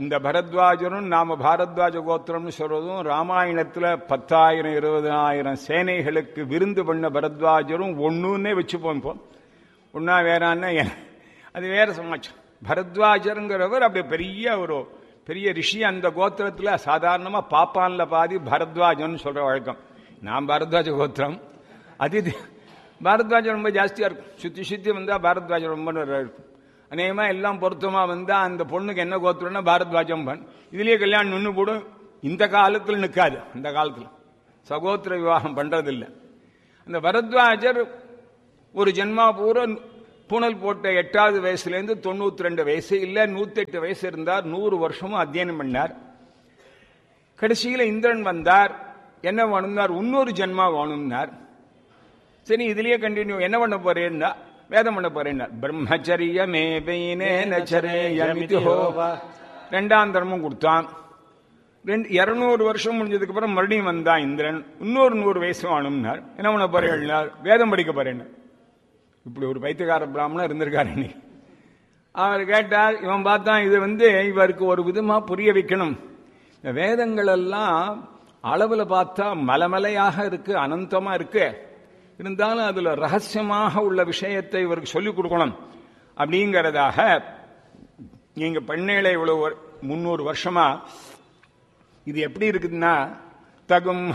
இந்த பரத்வாஜரும் நாம பாரத்வாஜ கோத்திரம்னு சொல்றதும் ராமாயணத்துல பத்தாயிரம் இருபதாயிரம் சேனைகளுக்கு விருந்து பண்ண பரத்வாஜரும் ஒண்ணுன்னே வச்சுப்போம் இப்போ ஒன்னா வேறான்னா ஏன்? அது வேற சமாச்சாரம் பரத்வாஜருங்கிறவர் அப்படி பெரிய ஒரு பெரிய ரிஷி அந்த கோத்திரத்துல சாதாரணமா பாப்பான்ல பாதி பரத்வாஜன் சொல்ற வழக்கம் நான் பரத்வாஜ கோத்திரம் அது இது. பாரத்வாஜம் ரொம்ப ஜாஸ்தியா இருக்கும் சுத்தி சுத்தி வந்தா பாரத்வாஜம் ரொம்ப நிறைய இருக்கும் அநேகமா எல்லாம் பொருத்தமா வந்தா அந்த பொண்ணுக்கு என்ன கோத்திரம்னா பாரத்வாஜம் பண் இதுலயே கல்யாணம் நின்று போடும் இந்த காலத்துல நிக்காது அந்த காலத்துல சகோத்திர விவாகம் பண்றதில்லை அந்த பரத்வாஜர் ஒரு ஜென்மா பூரா பூனல் போட்ட எட்டாவது வயசுலேருந்து தொண்ணூத்தி ரெண்டு வயசு இல்ல நூத்தி எட்டு வயசு இருந்தார் நூறு வருஷமும் அத்தியனம் பண்ணார் கடைசியில இந்திரன் வந்தார் என்ன வேணும்னார் இன்னொரு ஜென்மா வேணும்னார் சரி இதுலயே கண்டினியூ என்ன பண்ண போறேன்னா வேதம் பண்ண போறேன்னா பிரம்மச்சரிய மேபைனே நச்சரேயமிதி ஹோவா ரெண்டாம் தர்மம் கொடுத்தான் ரெண்டு இருநூறு வருஷம் முடிஞ்சதுக்கு அப்புறம் மறுபடியும் வந்தான் இந்திரன் இன்னொரு நூறு வயசு வேணும்னார் என்ன பண்ண போறேன்னார் வேதம் படிக்க போறேன் இப்படி ஒரு பைத்தியக்கார பிராமணன் இருந்திருக்காரு இன்னைக்கு அவர் கேட்டார் இவன் பார்த்தான் இது வந்து இவருக்கு ஒரு விதமா புரிய வைக்கணும் இந்த வேதங்கள் எல்லாம் அளவுல பார்த்தா மலமலையாக இருக்கு அனந்தமா இருக்கு இருந்தாலும் அதுல ரகசியமாக உள்ள விஷயத்தை இவருக்கு சொல்லிக் கொடுக்கணும் அப்படிங்கிறதாக நீங்க பண்ணையில இவ்வளவு முன்னூறு வருஷமா இது எப்படி இருக்குதுன்னா தகும்